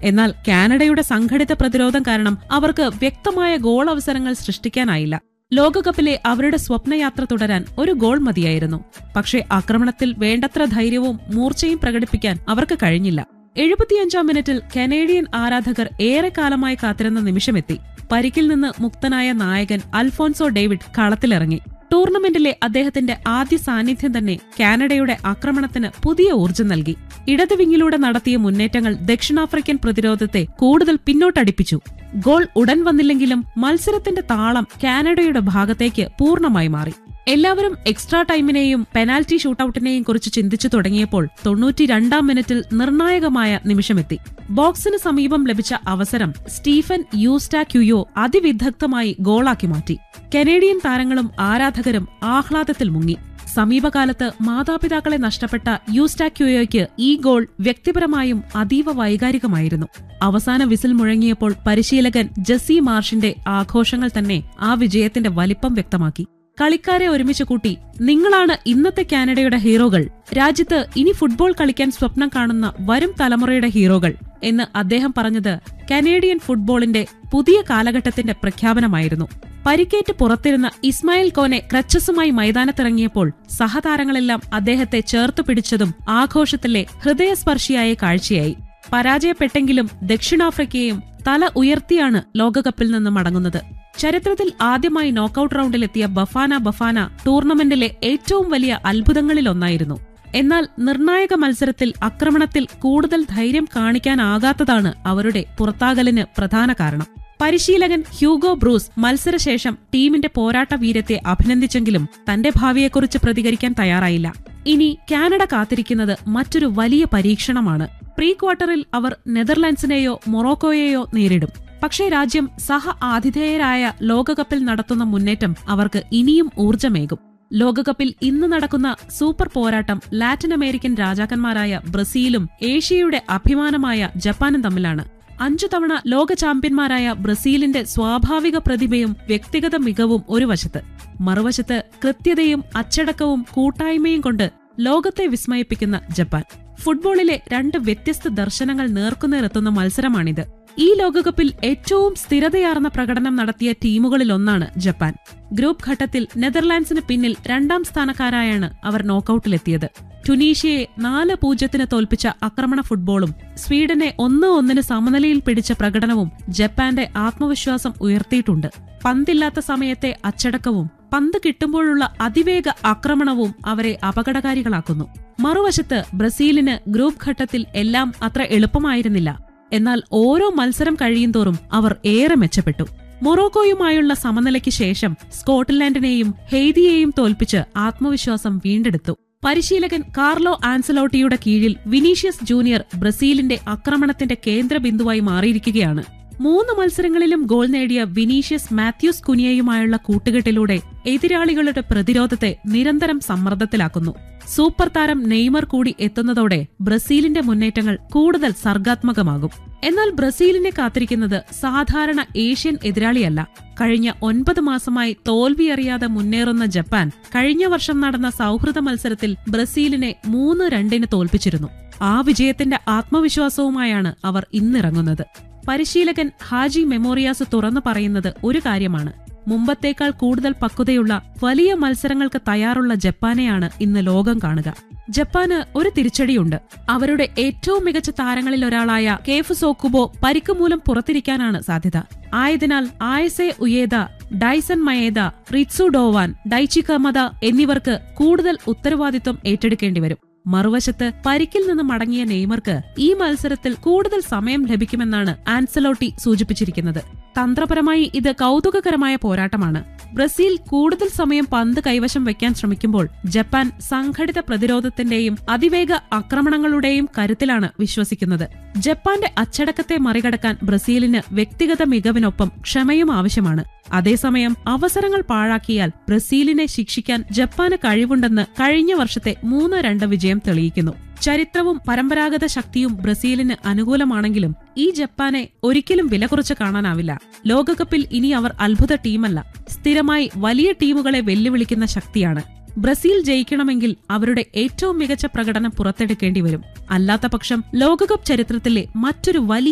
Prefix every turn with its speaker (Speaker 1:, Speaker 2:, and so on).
Speaker 1: എന്നാൽ കാനഡയുടെ സംഘടിത പ്രതിരോധം കാരണം അവർക്ക് വ്യക്തമായ ഗോൾ അവസരങ്ങൾ സൃഷ്ടിക്കാനായില്ല ലോകകപ്പിലെ അവരുടെ സ്വപ്നയാത്ര തുടരാൻ ഒരു ഗോൾ മതിയായിരുന്നു പക്ഷേ ആക്രമണത്തിൽ വേണ്ടത്ര ധൈര്യവും മൂർച്ചയും പ്രകടിപ്പിക്കാൻ അവർക്ക് കഴിഞ്ഞില്ല എഴുപത്തിയഞ്ചാം മിനിറ്റിൽ കനേഡിയൻ ആരാധകർ ഏറെക്കാലമായി കാത്തിരുന്ന നിമിഷമെത്തി പരിക്കിൽ നിന്ന് മുക്തനായ നായകൻ അൽഫോൻസോ ഡേവിഡ് കളത്തിലിറങ്ങി ടൂർണമെന്റിലെ അദ്ദേഹത്തിന്റെ ആദ്യ സാന്നിധ്യം തന്നെ കാനഡയുടെ ആക്രമണത്തിന് പുതിയ ഊർജ്ജം നൽകി ഇടത് വിങ്ങിലൂടെ നടത്തിയ മുന്നേറ്റങ്ങൾ ദക്ഷിണാഫ്രിക്കൻ പ്രതിരോധത്തെ കൂടുതൽ പിന്നോട്ടടിപ്പിച്ചു ഗോൾ ഉടൻ വന്നില്ലെങ്കിലും മത്സരത്തിന്റെ താളം കാനഡയുടെ ഭാഗത്തേക്ക് പൂർണ്ണമായി മാറി എല്ലാവരും എക്സ്ട്രാ ടൈമിനെയും പെനാൽറ്റി ഷൂട്ടൌട്ടിനെയും കുറിച്ച് ചിന്തിച്ചു തുടങ്ങിയപ്പോൾ തൊണ്ണൂറ്റിരണ്ടാം മിനിറ്റിൽ നിർണായകമായ നിമിഷമെത്തി ബോക്സിന് സമീപം ലഭിച്ച അവസരം സ്റ്റീഫൻ യൂസ്റ്റാക്യുയോ അതിവിദഗ്ധമായി ഗോളാക്കി മാറ്റി കനേഡിയൻ താരങ്ങളും ആരാധകരും ആഹ്ലാദത്തിൽ മുങ്ങി സമീപകാലത്ത് മാതാപിതാക്കളെ നഷ്ടപ്പെട്ട യൂസ്റ്റാക്യുയോയ്ക്ക് ഈ ഗോൾ വ്യക്തിപരമായും അതീവ വൈകാരികമായിരുന്നു അവസാന വിസിൽ മുഴങ്ങിയപ്പോൾ പരിശീലകൻ ജെസ്സി മാർഷിന്റെ ആഘോഷങ്ങൾ തന്നെ ആ വിജയത്തിന്റെ വലിപ്പം വ്യക്തമാക്കി കളിക്കാരെ ഒരുമിച്ച് കൂട്ടി നിങ്ങളാണ് ഇന്നത്തെ കാനഡയുടെ ഹീറോകൾ രാജ്യത്ത് ഇനി ഫുട്ബോൾ കളിക്കാൻ സ്വപ്നം കാണുന്ന വരും തലമുറയുടെ ഹീറോകൾ എന്ന് അദ്ദേഹം പറഞ്ഞത് കനേഡിയൻ ഫുട്ബോളിന്റെ പുതിയ കാലഘട്ടത്തിന്റെ പ്രഖ്യാപനമായിരുന്നു പരിക്കേറ്റ് പുറത്തിരുന്ന ഇസ്മായിൽ കോനെ ക്രച്ചസുമായി മൈതാനത്തിറങ്ങിയപ്പോൾ സഹതാരങ്ങളെല്ലാം അദ്ദേഹത്തെ ചേർത്തു പിടിച്ചതും ആഘോഷത്തിലെ ഹൃദയസ്പർശിയായ കാഴ്ചയായി പരാജയപ്പെട്ടെങ്കിലും ദക്ഷിണാഫ്രിക്കയും തല ഉയർത്തിയാണ് ലോകകപ്പിൽ നിന്ന് മടങ്ങുന്നത് ചരിത്രത്തിൽ ആദ്യമായി നോക്കൌട്ട് റൗണ്ടിലെത്തിയ ബഫാന ബഫാന ടൂർണമെന്റിലെ ഏറ്റവും വലിയ അത്ഭുതങ്ങളിലൊന്നായിരുന്നു എന്നാൽ നിർണായക മത്സരത്തിൽ ആക്രമണത്തിൽ കൂടുതൽ ധൈര്യം കാണിക്കാനാകാത്തതാണ് അവരുടെ പുറത്താകലിന് പ്രധാന കാരണം പരിശീലകൻ ഹ്യൂഗോ ബ്രൂസ് മത്സരശേഷം ടീമിന്റെ പോരാട്ട വീരത്തെ അഭിനന്ദിച്ചെങ്കിലും തന്റെ ഭാവിയെക്കുറിച്ച് പ്രതികരിക്കാൻ തയ്യാറായില്ല ഇനി കാനഡ കാത്തിരിക്കുന്നത് മറ്റൊരു വലിയ പരീക്ഷണമാണ് പ്രീ ക്വാർട്ടറിൽ അവർ നെതർലാൻഡ്സിനെയോ മൊറോക്കോയെയോ നേരിടും പക്ഷേ രാജ്യം സഹ ആതിഥേയരായ ലോകകപ്പിൽ നടത്തുന്ന മുന്നേറ്റം അവർക്ക് ഇനിയും ഊർജമേകും ലോകകപ്പിൽ ഇന്ന് നടക്കുന്ന സൂപ്പർ പോരാട്ടം ലാറ്റിൻ അമേരിക്കൻ രാജാക്കന്മാരായ ബ്രസീലും ഏഷ്യയുടെ അഭിമാനമായ ജപ്പാനും തമ്മിലാണ് അഞ്ചു തവണ ലോക ചാമ്പ്യന്മാരായ ബ്രസീലിന്റെ സ്വാഭാവിക പ്രതിഭയും വ്യക്തിഗത മികവും ഒരു വശത്ത് മറുവശത്ത് കൃത്യതയും അച്ചടക്കവും കൂട്ടായ്മയും കൊണ്ട് ലോകത്തെ വിസ്മയിപ്പിക്കുന്ന ജപ്പാൻ ഫുട്ബോളിലെ രണ്ട് വ്യത്യസ്ത ദർശനങ്ങൾ നേർക്കുനേരെത്തുന്ന മത്സരമാണിത് ഈ ലോകകപ്പിൽ ഏറ്റവും സ്ഥിരതയാർന്ന പ്രകടനം നടത്തിയ ടീമുകളിലൊന്നാണ് ജപ്പാൻ ഗ്രൂപ്പ് ഘട്ടത്തിൽ നെതർലാൻഡ്സിന് പിന്നിൽ രണ്ടാം സ്ഥാനക്കാരായാണ് അവർ നോക്കൌട്ടിലെത്തിയത് ടുനീഷ്യയെ നാല് പൂജ്യത്തിന് തോൽപ്പിച്ച ആക്രമണ ഫുട്ബോളും സ്വീഡനെ ഒന്ന് ഒന്നിന് സമനിലയിൽ പിടിച്ച പ്രകടനവും ജപ്പാന്റെ ആത്മവിശ്വാസം ഉയർത്തിയിട്ടുണ്ട് പന്തില്ലാത്ത സമയത്തെ അച്ചടക്കവും പന്ത് കിട്ടുമ്പോഴുള്ള അതിവേഗ ആക്രമണവും അവരെ അപകടകാരികളാക്കുന്നു മറുവശത്ത് ബ്രസീലിന് ഗ്രൂപ്പ് ഘട്ടത്തിൽ എല്ലാം അത്ര എളുപ്പമായിരുന്നില്ല എന്നാൽ ഓരോ മത്സരം കഴിയുന്തോറും അവർ ഏറെ മെച്ചപ്പെട്ടു മൊറോക്കോയുമായുള്ള സമനിലയ്ക്ക് ശേഷം സ്കോട്ട്ലാൻഡിനെയും ഹെയ്തിയെയും തോൽപ്പിച്ച് ആത്മവിശ്വാസം വീണ്ടെടുത്തു പരിശീലകൻ കാർലോ ആൻസലോട്ടിയുടെ കീഴിൽ വിനീഷ്യസ് ജൂനിയർ ബ്രസീലിന്റെ ആക്രമണത്തിന്റെ കേന്ദ്രബിന്ദുവായി മാറിയിരിക്കുകയാണ് മൂന്ന് മത്സരങ്ങളിലും ഗോൾ നേടിയ വിനീഷ്യസ് മാത്യൂസ് കുനിയയുമായുള്ള കൂട്ടുകെട്ടിലൂടെ എതിരാളികളുടെ പ്രതിരോധത്തെ നിരന്തരം സമ്മർദ്ദത്തിലാക്കുന്നു സൂപ്പർ താരം നെയ്മർ കൂടി എത്തുന്നതോടെ ബ്രസീലിന്റെ മുന്നേറ്റങ്ങൾ കൂടുതൽ സർഗാത്മകമാകും എന്നാൽ ബ്രസീലിനെ കാത്തിരിക്കുന്നത് സാധാരണ ഏഷ്യൻ എതിരാളിയല്ല കഴിഞ്ഞ ഒൻപത് മാസമായി തോൽവിയറിയാതെ മുന്നേറുന്ന ജപ്പാൻ കഴിഞ്ഞ വർഷം നടന്ന സൗഹൃദ മത്സരത്തിൽ ബ്രസീലിനെ മൂന്ന് രണ്ടിന് തോൽപ്പിച്ചിരുന്നു ആ വിജയത്തിന്റെ ആത്മവിശ്വാസവുമായാണ് അവർ ഇന്നിറങ്ങുന്നത് പരിശീലകൻ ഹാജി മെമ്മോറിയാസ് തുറന്നു പറയുന്നത് ഒരു കാര്യമാണ് മുമ്പത്തേക്കാൾ കൂടുതൽ പക്വതയുള്ള വലിയ മത്സരങ്ങൾക്ക് തയ്യാറുള്ള ജപ്പാനെയാണ് ഇന്ന് ലോകം കാണുക ജപ്പാന് ഒരു തിരിച്ചടിയുണ്ട് അവരുടെ ഏറ്റവും മികച്ച താരങ്ങളിൽ ഒരാളായ കേഫ് സോക്കുബോ പരിക്ക് മൂലം പുറത്തിരിക്കാനാണ് സാധ്യത ആയതിനാൽ ആയസെ ഉയേദ ഡൈസൺ മയേദ റിറ്റ്സു ഡോവാൻ ഡൈച്ചി കമദ എന്നിവർക്ക് കൂടുതൽ ഉത്തരവാദിത്വം ഏറ്റെടുക്കേണ്ടി വരും മറുവശത്ത് പരിക്കിൽ നിന്ന് മടങ്ങിയ നെയ്മർക്ക് ഈ മത്സരത്തിൽ കൂടുതൽ സമയം ലഭിക്കുമെന്നാണ് ആൻസലോട്ടി സൂചിപ്പിച്ചിരിക്കുന്നത് തന്ത്രപരമായി ഇത് കൗതുകകരമായ പോരാട്ടമാണ് ബ്രസീൽ കൂടുതൽ സമയം പന്ത് കൈവശം വെക്കാൻ ശ്രമിക്കുമ്പോൾ ജപ്പാൻ സംഘടിത പ്രതിരോധത്തിന്റെയും അതിവേഗ ആക്രമണങ്ങളുടെയും കരുത്തിലാണ് വിശ്വസിക്കുന്നത് ജപ്പാന്റെ അച്ചടക്കത്തെ മറികടക്കാൻ ബ്രസീലിന് വ്യക്തിഗത മികവിനൊപ്പം ക്ഷമയും ആവശ്യമാണ് അതേസമയം അവസരങ്ങൾ പാഴാക്കിയാൽ ബ്രസീലിനെ ശിക്ഷിക്കാൻ ജപ്പാന് കഴിവുണ്ടെന്ന് കഴിഞ്ഞ വർഷത്തെ മൂന്ന് രണ്ട് വിജയം തെളിയിക്കുന്നു ചരിത്രവും പരമ്പരാഗത ശക്തിയും ബ്രസീലിന് അനുകൂലമാണെങ്കിലും ഈ ജപ്പാനെ ഒരിക്കലും വില കുറച്ച് കാണാനാവില്ല ലോകകപ്പിൽ ഇനി അവർ അത്ഭുത ടീമല്ല സ്ഥിരമായി വലിയ ടീമുകളെ വെല്ലുവിളിക്കുന്ന ശക്തിയാണ് ബ്രസീൽ ജയിക്കണമെങ്കിൽ അവരുടെ ഏറ്റവും മികച്ച പ്രകടനം പുറത്തെടുക്കേണ്ടി വരും അല്ലാത്ത പക്ഷം ലോകകപ്പ് ചരിത്രത്തിലെ മറ്റൊരു വലിയ